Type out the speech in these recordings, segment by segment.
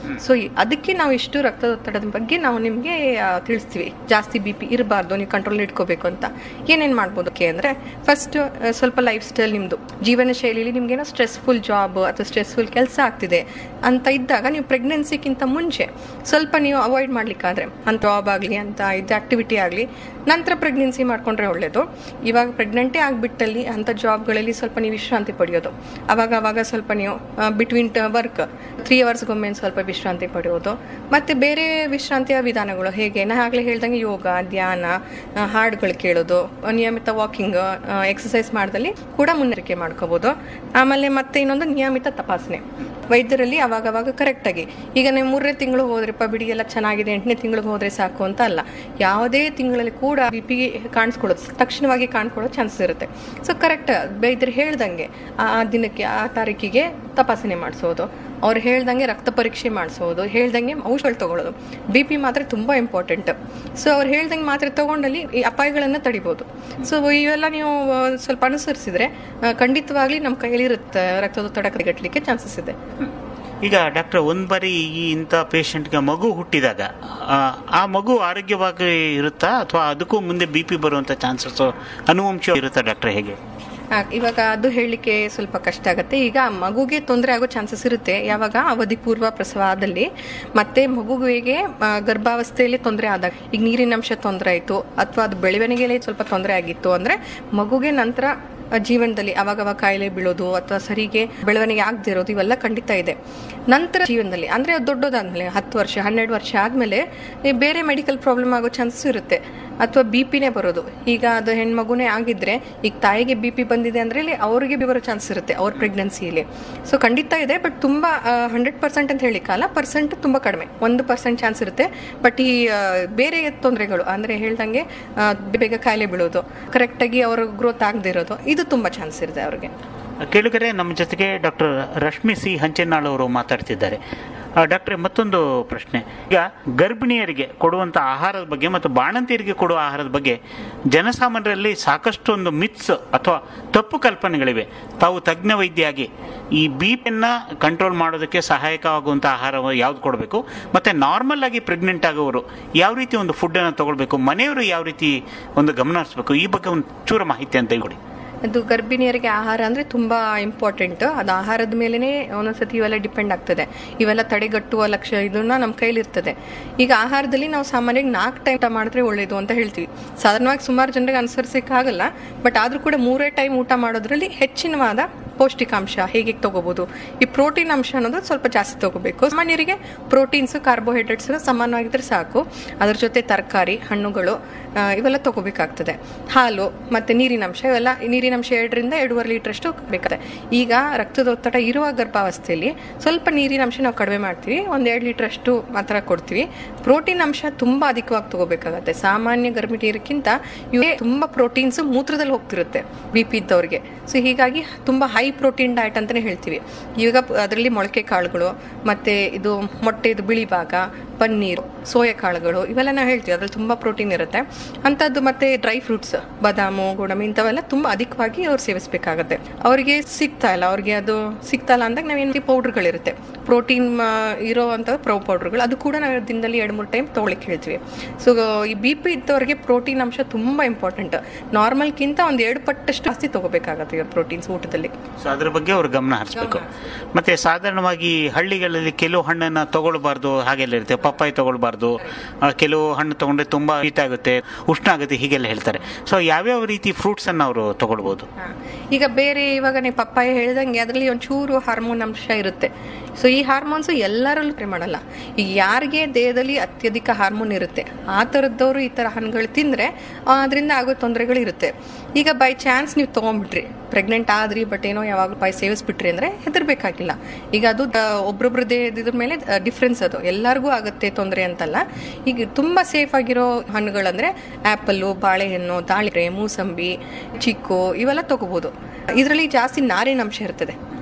So ಅದಕ್ಕೆ ನಾವು ಇಷ್ಟು ರಕ್ತದೊತ್ತಡದ ಬಗ್ಗೆ ನಾವು ನಿಮಗೆ ತಿಳಿಸ್ತೀವಿ ಜಾಸ್ತಿ ಬಿ ಪಿ ಇರಬಾರ್ದು ನೀವು ಕಂಟ್ರೋಲ್ ಇಟ್ಕೋಬೇಕು ಅಂತ ಏನೇನು ಮಾಡ್ಬೋದು ಓಕೆ ಅಂದರೆ ಫಸ್ಟ್ ಸ್ವಲ್ಪ ಲೈಫ್ ಸ್ಟೈಲ್ ನಿಮ್ಮದು ಜೀವನ ಶೈಲಿಲಿ ನಿಮ್ಗೇನೋ ಸ್ಟ್ರೆಸ್ಫುಲ್ ಜಾಬ್ ಅಥವಾ ಸ್ಟ್ರೆಸ್ಫುಲ್ ಕೆಲಸ ಆಗ್ತಿದೆ ಅಂತ ಇದ್ದಾಗ ನೀವು ಪ್ರೆಗ್ನೆನ್ಸಿಗಿಂತ ಮುಂಚೆ ಸ್ವಲ್ಪ ನೀವು ಅವಾಯ್ಡ್ ಮಾಡ್ಲಿಕ್ಕಾದ್ರೆ ಅಂತ ಜಾಬ್ ಆಗಲಿ ಅಂತ ಇದು ಆಕ್ಟಿವಿಟಿ ಆಗಲಿ ನಂತರ ಪ್ರೆಗ್ನೆನ್ಸಿ ಮಾಡ್ಕೊಂಡ್ರೆ ಒಳ್ಳೆಯದು ಇವಾಗ ಪ್ರೆಗ್ನೆಂಟೇ ಆಗಿಬಿಟ್ಟಲ್ಲಿ ಅಂಥ ಜಾಬ್ಗಳಲ್ಲಿ ಸ್ವಲ್ಪ ನೀವು ವಿಶ್ರಾಂತಿ ಪಡೆಯೋದು ಅವಾಗ ಅವಾಗ ಸ್ವಲ್ಪ ನೀವು ಬಿಟ್ವೀನ್ ವರ್ಕ್ ತ್ರೀ ಅವರ್ಸ್ಗೊಮ್ಮೆ ಸ್ವಲ್ಪ ವಿಶ್ರಾಂತಿ ಪಡೆಯೋದು ಮತ್ತು ಬೇರೆ ವಿಶ್ರಾಂತಿಯ ವಿಧಾನಗಳು ಹೇಗೆ ನಾ ಆಗಲೇ ಹೇಳ್ದಂಗೆ ಯೋಗ ಧ್ಯಾನ ಆ, ಹಾಡುಗಳು ಕೇಳೋದು ನಿಯಮಿತ ವಾಕಿಂಗ್ ಎಕ್ಸಸೈಸ್ ಮಾಡ್ದಲ್ಲಿ ಕೂಡ ಮುನ್ನರಿಕೆ ಮಾಡ್ಕೋಬೋದು ಆಮೇಲೆ ಮತ್ತೆ ಇನ್ನೊಂದು ನಿಯಮಿತ ತಪಾಸಣೆ ವೈದ್ಯರಲ್ಲಿ ಅವಾಗ ಅವಾಗ ಕರೆಕ್ಟಾಗಿ ಈಗ ನೀವು ಮೂರನೇ ತಿಂಗಳು ಹೋದ್ರಪ್ಪ ಬಿಡಿ ಎಲ್ಲ ಚೆನ್ನಾಗಿದೆ ಎಂಟನೇ ತಿಂಗಳಿಗೆ ಹೋದ್ರೆ ಸಾಕು ಅಂತ ಅಲ್ಲ ಯಾವುದೇ ತಿಂಗಳಲ್ಲಿ ಕೂಡ ಬಿ ಪಿ ಕಾಣಿಸ್ಕೊಳ್ಳೋದು ತಕ್ಷಣವಾಗಿ ಕಾಣಿಸ್ಕೊಳ್ಳೋ ಚಾನ್ಸಸ್ ಇರುತ್ತೆ ಸೊ ಕರೆಕ್ಟ್ ವೈದ್ಯರು ಹೇಳ್ದಂಗೆ ಆ ದಿನಕ್ಕೆ ಆ ತಾರೀಕಿಗೆ ತಪಾಸಣೆ ಮಾಡಿಸೋದು ಅವ್ರು ಹೇಳ್ದಂಗೆ ರಕ್ತ ಪರೀಕ್ಷೆ ಮಾಡಿಸೋದು ಹೇಳ್ದಂಗೆ ಔಷಧಗಳು ತಗೊಳ್ಳೋದು ಬಿ ಪಿ ಮಾತ್ರ ತುಂಬ ಇಂಪಾರ್ಟೆಂಟ್ ಸೊ ಅವ್ರು ಹೇಳ್ದಂಗೆ ಮಾತ್ರೆ ತಗೊಂಡಲ್ಲಿ ಈ ಅಪಾಯಗಳನ್ನು ತಡಿಬೋದು ಸೊ ಇವೆಲ್ಲ ನೀವು ಆ, ಸ್ವಲ್ಪ ಅನುಸರಿಸಿದ್ರೆ ಆ, ಖಂಡಿತವಾಗ್ಲಿ ನಮ್ಮ ಕೈಯಲ್ಲಿರುತ್ತೆ ರಕ್ತದೊತ್ತಡ ಕೈಗಟ್ಟಲಿಕ್ಕೆ ಚಾನ್ಸಸ್ ಇದೆ ಈಗ ಡಾಕ್ಟರ್ ಒಂದ್ ಬಾರಿ ಈ ಇಂಥ ಪೇಷಂಟ್ಗೆ ಮಗು ಹುಟ್ಟಿದಾಗ ಆ, ಆ ಮಗು ಆರೋಗ್ಯವಾಗಿ ಇರುತ್ತಾ ಅಥವಾ ಅದಕ್ಕೂ ಮುಂದೆ ಬಿ ಪಿ ಬರುವಂತ ಚಾನ್ಸಸ್ ಅನುವಂಶ ಇರುತ್ತಾ ಡಾಕ್ಟರ್ ಹೇಗೆ ಆ, ಇವಾಗ ಅದು ಹೇಳಲಿಕ್ಕೆ ಸ್ವಲ್ಪ ಕಷ್ಟ ಆಗುತ್ತೆ ಈಗ ಮಗುಗೆ ತೊಂದರೆ ಆಗೋ ಚಾನ್ಸಸ್ ಇರುತ್ತೆ ಯಾವಾಗ ಅವಧಿ ಪೂರ್ವ ಪ್ರಸವದಲ್ಲಿ ಮತ್ತೆ ಮಗುವಿಗೆ ಆ, ಗರ್ಭಾವಸ್ಥೆಯಲ್ಲಿ ತೊಂದರೆ ಆದಾಗ ಈಗ ನೀರಿನಂಶ ತೊಂದರೆ ಆಯಿತು ಅಥವಾ ಅದು ಬೆಳವಣಿಗೆಯಲ್ಲಿ ಸ್ವಲ್ಪ ತೊಂದರೆ ಆಗಿತ್ತು ಅಂದ್ರೆ ಮಗುಗೆ ನಂತರ ಆ, ಜೀವನದಲ್ಲಿ ಅವಾಗವಾಗ ಕಾಯಿಲೆ ಬೀಳೋದು ಅಥವಾ ಸರಿಗೆ ಬೆಳವಣಿಗೆ ಆಗದೆ ಇರೋದು ಇವೆಲ್ಲ ಖಂಡಿತ ಇದೆ ನಂತರ ಜೀವನದಲ್ಲಿ ಅಂದ್ರೆ ಅದು ದೊಡ್ಡದಾದ್ಮೇಲೆ ಹತ್ತು ವರ್ಷ ಹನ್ನೆರಡು ವರ್ಷ ಆದ್ಮೇಲೆ ಈ ಬೇರೆ ಮೆಡಿಕಲ್ ಪ್ರಾಬ್ಲಮ್ ಆಗೋ ಚಾನ್ಸಸ್ ಇರುತ್ತೆ ಅಥವಾ ಬಿ ಪಿನೇ ಬರೋದು ಈಗ ಅದು ಹೆಣ್ಮಗುನೇ ಆಗಿದ್ರೆ ಈಗ ತಾಯಿಗೆ ಬಿ ಪಿ ಬಂದಿದೆ ಅಂದ್ರೆ ಇಲ್ಲಿ ಅವ್ರಿಗೆ ಬರೋ ಚಾನ್ಸ್ ಇರುತ್ತೆ ಅವ್ರ ಪ್ರೆಗ್ನೆನ್ಸಿಯಲ್ಲಿ ಸೊ ಖಂಡಿತ ಇದೆ ಬಟ್ ತುಂಬಾ ಹಂಡ್ರೆಡ್ ಪರ್ಸೆಂಟ್ ಅಂತ ಹೇಳಿಕಲ್ಲ ಪರ್ಸೆಂಟ್ ತುಂಬಾ ಕಡಿಮೆ ಒಂದು ಪರ್ಸೆಂಟ್ ಚಾನ್ಸ್ ಇರುತ್ತೆ ಬಟ್ ಈ ಆ, ಬೇರೆ ತೊಂದರೆಗಳು ಅಂದ್ರೆ ಹೇಳ್ದಂಗೆ ಆ, ಬೇಗ ಕಾಯಿಲೆ ಬೀಳೋದು ಕರೆಕ್ಟಾಗಿ ಅವ್ರ ಗ್ರೋತ್ ಆಗದೆ ಇರೋದು ಇದು ತುಂಬಾ ಚಾನ್ಸ್ ಇರುತ್ತೆ ಅವ್ರಿಗೆ ಕೇಳಿದರೆ ನಮ್ಮ ಜೊತೆಗೆ ಡಾಕ್ಟರ್ ರಶ್ಮಿ ಸಿ ಹಂಚನಾಳ್ ಅವರು ಮಾತಾಡ್ತಿದ್ದಾರೆ ಆ, ಡಾಕ್ಟ್ರೆ ಮತ್ತೊಂದು ಪ್ರಶ್ನೆ ಈಗ ಗರ್ಭಿಣಿಯರಿಗೆ ಕೊಡುವಂಥ ಆಹಾರದ ಬಗ್ಗೆ ಮತ್ತು ಬಾಣಂತಿಯರಿಗೆ ಕೊಡುವ ಆಹಾರದ ಬಗ್ಗೆ ಜನಸಾಮಾನ್ಯರಲ್ಲಿ ಸಾಕಷ್ಟು ಒಂದು ಮಿತ್ಸ್ ಅಥವಾ ತಪ್ಪು ಕಲ್ಪನೆಗಳಿವೆ ತಾವು ತಜ್ಞ ವೈದ್ಯಾಗಿ ಈ ಬಿ ಪಿಯನ್ನು ಕಂಟ್ರೋಲ್ ಮಾಡೋದಕ್ಕೆ ಸಹಾಯಕವಾಗುವಂಥ ಆಹಾರ ಯಾವ್ದು ಕೊಡಬೇಕು ಮತ್ತು ನಾರ್ಮಲ್ ಆಗಿ ಪ್ರೆಗ್ನೆಂಟ್ ಆಗೋರು ಯಾವ ರೀತಿ ಒಂದು ಫುಡ್ಡನ್ನು ತಗೊಳ್ಬೇಕು ಮನೆಯವರು ಯಾವ ರೀತಿ ಒಂದು ಗಮನ ಹರಿಸ್ಬೇಕು ಈ ಬಗ್ಗೆ ಒಂದು ಚೂರ ಮಾಹಿತಿ ಅಂತ ಕೊಡಿ ಅದು ಗರ್ಭಿಣಿಯರಿಗೆ ಆಹಾರ ಅಂದ್ರೆ ತುಂಬಾ ಇಂಪಾರ್ಟೆಂಟ್ ಅದು ಆಹಾರದ ಮೇಲೆನೆ ಒಂದೊಂದ್ಸತಿ ಇವೆಲ್ಲ ಡಿಪೆಂಡ್ ಆಗ್ತದೆ ಇವೆಲ್ಲ ತಡೆಗಟ್ಟುವ ಲಕ್ಷ್ಯ ಇದನ್ನ ನಮ್ಮ ಕೈಲಿರ್ತದೆ ಈಗ ಆಹಾರದಲ್ಲಿ ನಾವು ಸಾಮಾನ್ಯವಾಗಿ ನಾಲ್ಕು ಟೈಮ್ ಊಟ ಮಾಡಿದ್ರೆ ಒಳ್ಳೇದು ಅಂತ ಹೇಳ್ತೀವಿ ಸಾಧಾರಣವಾಗಿ ಸುಮಾರು ಜನರಿಗೆ ಅನುಸರಿಸಕ್ಕಾಗಲ್ಲ ಬಟ್ ಆದ್ರೂ ಕೂಡ ಮೂರೇ ಟೈಮ್ ಊಟ ಮಾಡೋದ್ರಲ್ಲಿ ಹೆಚ್ಚಿನವಾದ ಪೌಷ್ಟಿಕಾಂಶ ಹೇಗೆ ತಗೋಬಹುದು ಈ ಪ್ರೋಟೀನ್ ಅಂಶ ಅನ್ನೋದು ಸ್ವಲ್ಪ ಜಾಸ್ತಿ ತಗೋಬೇಕು ಸಾಮಾನ್ಯರಿಗೆ ಪ್ರೋಟೀನ್ಸ್ ಕಾರ್ಬೋಹೈಡ್ರೇಟ್ಸ್ ಸಮಾನವಾಗಿದ್ರೆ ಸಾಕು ಅದ್ರ ಜೊತೆ ತರಕಾರಿ ಹಣ್ಣುಗಳು ಆ, ಇವೆಲ್ಲ ತಗೋಬೇಕಾಗ್ತದೆ ಹಾಲು ಮತ್ತೆ ನೀರಿನಂಶ ಇವೆಲ್ಲ ನೀರಿನಂಶ ಎರಡರಿಂದ ಎರಡೂವರೆ ಲೀಟರ್ ಅಷ್ಟು ಬೇಕಾಗುತ್ತೆ ಈಗ ರಕ್ತದೊತ್ತಡ ಇರುವ ಗರ್ಭಾವಸ್ಥೆಯಲ್ಲಿ ಸ್ವಲ್ಪ ನೀರಿನಂಶ ನಾವು ಕಡಿಮೆ ಮಾಡ್ತೀವಿ ಒಂದ್ ಎರಡು ಲೀಟರ್ ಅಷ್ಟು ಮಾತ್ರ ಕೊಡ್ತೀವಿ ಪ್ರೋಟೀನ್ ಅಂಶ ತುಂಬಾ ಅಧಿಕವಾಗಿ ತಗೋಬೇಕಾಗತ್ತೆ ಸಾಮಾನ್ಯ ಗರ್ಭಿಣಿಯರಿಗಿಂತ ಇವೇ ತುಂಬಾ ಪ್ರೋಟೀನ್ಸ್ ಮೂತ್ರದಲ್ಲಿ ಹೋಗ್ತಿರುತ್ತೆ ಬಿ ಪಿ ಇದ್ದವ್ರಿಗೆ ಸೊ ಹೀಗಾಗಿ ತುಂಬಾ ಹೈ ಪ್ರೋಟೀನ್ ಡಯಟ್ ಅಂತಾನೆ ಹೇಳ್ತೀವಿ ಈಗ ಅದರಲ್ಲಿ ಮೊಳಕೆ ಕಾಳುಗಳು ಮತ್ತೆ ಇದು ಮೊಟ್ಟೆದು ಬಿಳಿ ಭಾಗ ಪನ್ನೀರ್ ಸೋಯಾ ಕಾಳುಗಳು ಇವೆಲ್ಲ ನಾವು ಹೇಳ್ತೀವಿ ಅದ್ರಲ್ಲಿ ತುಂಬಾ ಪ್ರೋಟೀನ್ ಇರುತ್ತೆ ಅಂಥದ್ದು ಮತ್ತೆ ಡ್ರೈ ಫ್ರೂಟ್ಸ್ ಬಾದಾಮು ಗೋಡಂಬಿ ಇಂಥವೆಲ್ಲ ತುಂಬಾ ಅಧಿಕವಾಗಿ ಅವ್ರು ಸೇವಿಸಬೇಕಾಗತ್ತೆ ಅವರಿಗೆ ಸಿಗ್ತಾ ಇಲ್ಲ ಅವ್ರಿಗೆ ಅದು ಸಿಗ್ತಾ ಇಲ್ಲ ಅಂದಾಗ ನಾವೇನು ಪೌಡರ್ಗಳಿರುತ್ತೆ ಪ್ರೋಟೀನ್ ಇರೋ ಅಂತ ಪ್ರೊ ಪೌಡರ್ಗಳು ಅದು ಕೂಡ ನಾವು ದಿನದಲ್ಲಿ ಎರಡು ಮೂರು ಟೈಮ್ ತೊಗೊಳಿಕ್ಕೆ ಹೇಳ್ತೀವಿ ಸೊ ಈ ಬಿ ಪಿ ಇದ್ದವ್ರಿಗೆ ಪ್ರೋಟೀನ್ ಅಂಶ ತುಂಬಾ ಇಂಪಾರ್ಟೆಂಟ್ ನಾರ್ಮಲ್ಗಿಂತ ಒಂದು ಎರಡು ಪಟ್ಟಷ್ಟು ಜಾಸ್ತಿ ತಗೋಬೇಕಾಗತ್ತೆ ಇವ್ರ ಪ್ರೋಟೀನ್ಸ್ ಊಟದಲ್ಲಿ ಸೊ ಅದ್ರ ಬಗ್ಗೆ ಅವ್ರು ಗಮನ ಹರಿಸ್ಬೇಕು ಮತ್ತೆ ಸಾಧಾರಣವಾಗಿ ಹಳ್ಳಿಗಳಲ್ಲಿ ಕೆಲವು ಹಣ್ಣನ್ನ ತಗೊಳ್ಬಾರ್ದು ಹಾಗೆಲ್ಲ ಇರುತ್ತೆ ಪಪ್ಪಾಯಿ ತಗೊಳ್ಬಾರ್ದು ಆ, ಕೆಲವು ಹಣ್ಣು ತಗೊಂಡ್ರೆ ತುಂಬಾ ಶೀತ ಆಗುತ್ತೆ ಉಷ್ಣ ಆಗುತ್ತೆ ಹೀಗೆಲ್ಲ ಹೇಳ್ತಾರೆ ಸೊ ಯಾವ್ಯಾವ ರೀತಿ ಫ್ರೂಟ್ಸ್ ಅನ್ನ ಅವರು ತಗೊಳ್ಬಹುದು ಹಾ. ಈಗ ಬೇರೆ ಇವಾಗ ನೀವು ಪಪ್ಪಾಯ ಹೇಳ್ದಂಗೆ ಅದರಲ್ಲಿ ಒಂಚೂರು ಹಾರ್ಮೋನ್ ಅಂಶ ಇರುತ್ತೆ ಸೊ ಈ ಹಾರ್ಮೋನ್ಸ್ ಎಲ್ಲರಲ್ಲೂ ಟ್ರೈ ಮಾಡಲ್ಲ ಈಗ ಯಾರಿಗೆ ದೇಹದಲ್ಲಿ ಅತ್ಯಧಿಕ ಹಾರ್ಮೋನ್ ಇರುತ್ತೆ ಆ ಥರದ್ದವರು ಈ ಥರ ಹಣ್ಣುಗಳು ತಿಂದರೆ ಅದರಿಂದ ಆಗೋ ತೊಂದರೆಗಳು ಇರುತ್ತೆ ಈಗ ಬೈ ಚಾನ್ಸ್ ನೀವು ತೊಗೊಂಡ್ಬಿಟ್ರಿ ಪ್ರೆಗ್ನೆಂಟ್ ಆದ್ರಿ ಬಟ್ ಏನೋ ಯಾವಾಗ ಪಾಯಿ ಸೇವಿಸ್ಬಿಟ್ರಿ ಅಂದರೆ ಹೆದರ್ಬೇಕಾಗಿಲ್ಲ ಈಗ ಅದು ದ- ಒಬ್ರೊಬ್ರ ದೇಹದ ಮೇಲೆ ಡಿಫ್ರೆನ್ಸ್ ಅದು ಎಲ್ಲರಿಗೂ ಆಗುತ್ತೆ ತೊಂದರೆ ಅಂತಲ್ಲ ಈಗ ತುಂಬ ಸೇಫ್ ಆಗಿರೋ ಹಣ್ಣುಗಳಂದ್ರೆ ಆ್ಯಪಲ್ಲು ಬಾಳೆಹಣ್ಣು ದಾಳಿಂಬೆ ಮೂಸಂಬಿ ಚಿಕ್ಕು ಇವೆಲ್ಲ ತಗೋಬೋದು ಇದರಲ್ಲಿ ಜಾಸ್ತಿ ನಾರಿನ ಅಂಶ ಇರ್ತದೆ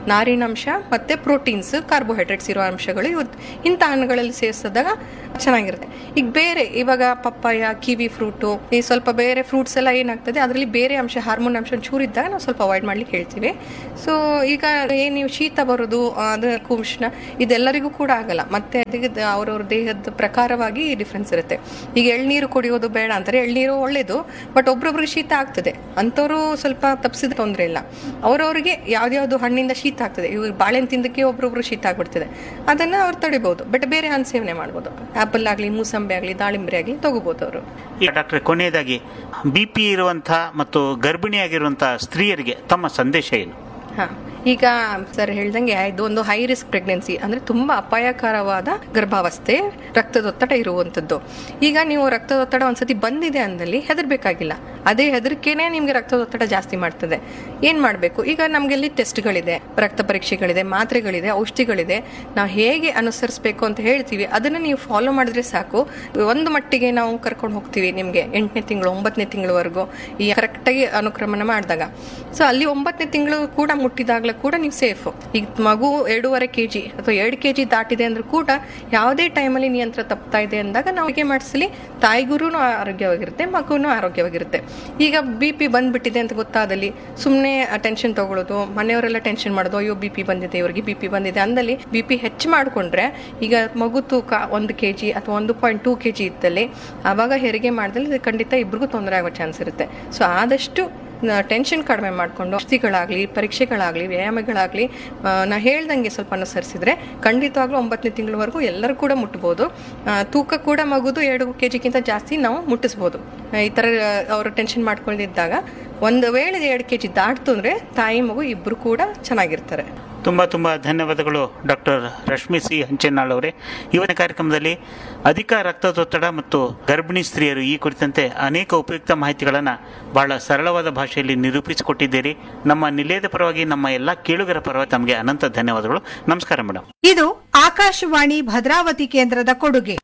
ನಾರಿನಾಂಶ ಮತ್ತೆ ಪ್ರೋಟೀನ್ಸ್ ಕಾರ್ಬೋಹೈಡ್ರೇಟ್ಸ್ ಇರೋ ಅಂಶಗಳು ಇವು ಇಂಥ ಹಣ್ಣುಗಳಲ್ಲಿ ಸೇರಿಸಿದಾಗ ಚೆನ್ನಾಗಿರುತ್ತೆ ಈಗ ಬೇರೆ ಇವಾಗ ಪಪ್ಪಾಯ ಕಿವಿ ಫ್ರೂಟು ಈ ಸ್ವಲ್ಪ ಬೇರೆ ಫ್ರೂಟ್ಸ್ ಎಲ್ಲ ಏನಾಗ್ತದೆ ಅದರಲ್ಲಿ ಬೇರೆ ಅಂಶ ಹಾರ್ಮೋನ್ ಅಂಶ ಚೂರಿದ್ದಾಗ ನಾವು ಸ್ವಲ್ಪ ಅವಾಯ್ಡ್ ಮಾಡ್ಲಿಕ್ಕೆ ಹೇಳ್ತೀವಿ ಸೊ ಈಗ ಏನು ನೀವು ಶೀತ ಬರೋದು ಅದು ಉಷ್ಣ ಇದೆಲ್ಲರಿಗೂ ಕೂಡ ಆಗಲ್ಲ ಮತ್ತೆ ಅದಕ್ಕೆ ಅವ್ರವ್ರ ದೇಹದ ಪ್ರಕಾರವಾಗಿ ಡಿಫ್ರೆನ್ಸ್ ಇರುತ್ತೆ ಈಗ ಎಳ್ನೀರು ಕುಡಿಯೋದು ಬೇಡ ಅಂತಾರೆ ಎಳ್ನೀರು ಒಳ್ಳೇದು ಬಟ್ ಒಬ್ರೊಬ್ರಿಗೆ ಶೀತ ಆಗ್ತದೆ ಅಂಥವ್ರು ಸ್ವಲ್ಪ ತಪ್ಪಿಸಿದ ತೊಂದರೆ ಇಲ್ಲ ಅವ್ರವ್ರಿಗೆ ಯಾವ್ದ್ಯಾವ್ದು ಹಣ್ಣಿಂದ ಶೀತ ಆಗ್ತದೆ ಇವಾಗ ಬಾಳೆಹಣ್ಣು ತಿಂದಕ್ಕೆ ಒಬ್ರೊಬ್ರು ಶೀತ ಆಗ್ಬಿಡ್ತದೆ ಅದನ್ನ ಅವ್ರು ತಡಿಬಹುದು ಬಟ್ ಬೇರೆ ಹಣ್ಣು ಸೇವನೆ ಮಾಡ್ಬೋದು ಆಪಲ್ ಆಗಲಿ ಮೂಸಂಬಿ ಆಗಲಿ ದಾಳಿಂಬೆ ಆಗಲಿ ತಗೋಬಹುದು ಅವರು ಈಗ ಡಾಕ್ಟ್ರೆ ಕೊನೆಯದಾಗಿ ಬಿ ಪಿ ಇರುವಂತಹ ಮತ್ತು ಗರ್ಭಿಣಿಯಾಗಿರುವಂತಹ ಸ್ತ್ರೀಯರಿಗೆ ತಮ್ಮ ಸಂದೇಶ ಏನು ಹಾ ಈಗ ಸರ್ ಹೇಳ್ದಂಗೆ ಇದು ಒಂದು ಹೈ ರಿಸ್ಕ್ ಪ್ರೆಗ್ನೆನ್ಸಿ ಅಂದ್ರೆ ತುಂಬಾ ಅಪಾಯಕರವಾದ ಗರ್ಭಾವಸ್ಥೆ ರಕ್ತದೊತ್ತಡ ಇರುವಂತದ್ದು ಈಗ ನೀವು ರಕ್ತದೊತ್ತಡ ಒಂದ್ಸತಿ ಬಂದಿದೆ ಅಂದಲ್ಲಿ ಹೆದರ್ಬೇಕಾಗಿಲ್ಲ ಅದೇ ಹೆದರಿಕೆನೆ ನಿಮ್ಗೆ ರಕ್ತದೊತ್ತಡ ಜಾಸ್ತಿ ಮಾಡ್ತದೆ ಏನ್ ಮಾಡ್ಬೇಕು ಈಗ ನಮ್ಗೆಲ್ಲಿ ಟೆಸ್ಟ್ಗಳಿದೆ ರಕ್ತ ಪರೀಕ್ಷೆಗಳಿದೆ ಮಾತ್ರೆಗಳಿದೆ ಔಷಧಿಗಳಿದೆ ನಾವು ಹೇಗೆ ಅನುಸರಿಸಬೇಕು ಅಂತ ಹೇಳ್ತೀವಿ ಅದನ್ನ ನೀವು ಫಾಲೋ ಮಾಡಿದ್ರೆ ಸಾಕು ಒಂದು ಮಟ್ಟಿಗೆ ನಾವು ಕರ್ಕೊಂಡು ಹೋಗ್ತೀವಿ ನಿಮ್ಗೆ ಎಂಟನೇ ತಿಂಗಳು ಒಂಬತ್ತನೇ ತಿಂಗಳವರೆಗೂ ಈ ಕರೆಕ್ಟಾಗಿ ಅನುಕ್ರಮಣ ಮಾಡಿದಾಗ ಸೊ ಅಲ್ಲಿ ಒಂಬತ್ತನೇ ತಿಂಗಳು ಕೂಡ ಮುಟ್ಟಿದಾಗಲೂ ಕೂಡ ನೀವು ಸೇಫ್ ಈಗ ಮಗು ಎರಡೂವರೆ ಕೆ ಜಿ ಅಥವಾ ಎರಡು ಕೆ ಜಿ ದಾಟಿದೆ ಅಂದ್ರೂ ಕೂಡ ಯಾವುದೇ ಟೈಮಲ್ಲಿ ನಿಯಂತ್ರ ತಪ್ತಾ ಇದೆ ಅಂದಾಗ ನಾವು ಹೇಗೆ ಮಾಡಿಸಲಿ ತಾಯಿಗುರು ಆರೋಗ್ಯವಾಗಿರುತ್ತೆ ಮಗುನೂ ಆರೋಗ್ಯವಾಗಿರುತ್ತೆ ಈಗ ಬಿ ಪಿ ಬಂದ್ಬಿಟ್ಟಿದೆ ಅಂತ ಗೊತ್ತಾದಲ್ಲಿ ಸುಮ್ಮನೆ ಟೆನ್ಷನ್ ತಗೊಳ್ಳೋದು ಮನೆಯವರೆಲ್ಲ ಟೆನ್ಷನ್ ಮಾಡೋದು ಅಯ್ಯೋ ಬಿ ಪಿ ಬಂದಿದೆ ಇವರಿಗೆ ಬಿ ಪಿ ಬಂದಿದೆ ಅಂದಲ್ಲಿ ಬಿ ಪಿ ಹೆಚ್ಚು ಮಾಡಿಕೊಂಡ್ರೆ ಈಗ ಮಗು ತೂಕ ಒಂದು ಕೆ ಜಿ ಅಥವಾ ಒಂದು ಪಾಯಿಂಟ್ ಟೂ ಕೆ ಜಿ ಇದ್ದಲ್ಲಿ ಆವಾಗ ಹೆರಿಗೆ ಮಾಡಿದಲ್ಲಿ ಖಂಡಿತ ಇಬ್ರಿಗೂ ತೊಂದರೆ ಆಗೋ ಚಾನ್ಸ್ ಇರುತ್ತೆ ಸೊ ಆದಷ್ಟು ಟೆನ್ಷನ್ ಕಡಿಮೆ ಮಾಡಿಕೊಂಡು ಔಷಧಿಗಳಾಗಲಿ ಪರೀಕ್ಷೆಗಳಾಗಲಿ ವ್ಯಾಯಾಮಗಳಾಗಲಿ ನಾ ಹೇಳ್ದಂಗೆ ಸ್ವಲ್ಪ ಅನುಸರಿಸಿದ್ರೆ ಖಂಡಿತವಾಗ್ಲೂ ಒಂಬತ್ತನೇ ತಿಂಗಳವರೆಗೂ ಎಲ್ಲರೂ ಕೂಡ ಮುಟ್ಬೋದು ಆ, ತೂಕ ಕೂಡ ಮಗುದು ಎರಡು ಕೆ ಜಿಗಿಂತ ಜಾಸ್ತಿ ನಾವು ಮುಟ್ಟಿಸ್ಬೋದು ಆ, ಈ ಥರ ಅವರು ಟೆನ್ಷನ್ ಮಾಡ್ಕೊಂಡಿದ್ದಾಗ ಒಂದು ವೇಳೆ ಎರಡು ಕೆ ಜಿ ದಾಟ್ತು ಅಂದರೆ ತಾಯಿ ಮಗು ಇಬ್ಬರು ಕೂಡ ಚೆನ್ನಾಗಿರ್ತಾರೆ ತುಂಬ ತುಂಬ ಧನ್ಯವಾದಗಳು ಡಾಕ್ಟರ್ ರಶ್ಮಿ ಸಿ ಹಂಚೆನ್ನಾಳ್ ಅವರೇ ಇವತ್ತಿನ ಕಾರ್ಯಕ್ರಮದಲ್ಲಿ ಅಧಿಕ ರಕ್ತದೊತ್ತಡ ಮತ್ತು ಗರ್ಭಿಣಿ ಸ್ತ್ರೀಯರು ಈ ಕುರಿತಂತೆ ಅನೇಕ ಉಪಯುಕ್ತ ಮಾಹಿತಿಗಳನ್ನು ಬಹಳ ಸರಳವಾದ ಭಾಷೆಯಲ್ಲಿ ನಿರೂಪಿಸಿಕೊಟ್ಟಿದ್ದೀರಿ ನಮ್ಮ ನಿಲಯದ ಪರವಾಗಿ ನಮ್ಮ ಎಲ್ಲ ಕೇಳುಗರ ಪರವಾಗಿ ತಮಗೆ ಅನಂತ ಧನ್ಯವಾದಗಳು ನಮಸ್ಕಾರ ಮೇಡಮ್ ಇದು ಆಕಾಶವಾಣಿ ಭದ್ರಾವತಿ ಕೇಂದ್ರದ ಕೊಡುಗೆ